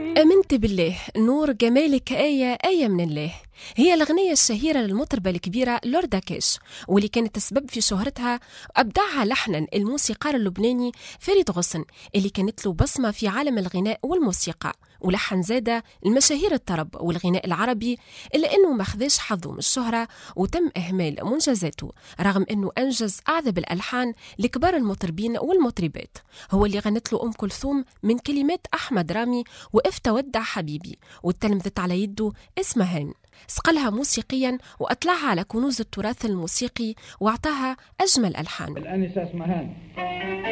آمنت بالله نور جمالك آية آية من الله هي الأغنية الشهيرة للمطربة الكبيرة لوردا كيش واللي كانت السبب في شهرتها أبدعها لحنا الموسيقار اللبناني فريد غصن اللي كانت له بصمة في عالم الغناء والموسيقى ولحن زادة المشاهير الطرب والغناء العربي إلا أنه ما خذاش حظه من الشهرة وتم إهمال منجزاته رغم أنه أنجز أعذب الألحان لكبار المطربين والمطربات هو اللي غنت له أم كلثوم من كلمات أحمد رامي وقف تودع حبيبي وتلمذت على يده اسمهان صقلها موسيقيا وأطلعها على كنوز التراث الموسيقي وأعطاها أجمل ألحان الآنسة اسمهان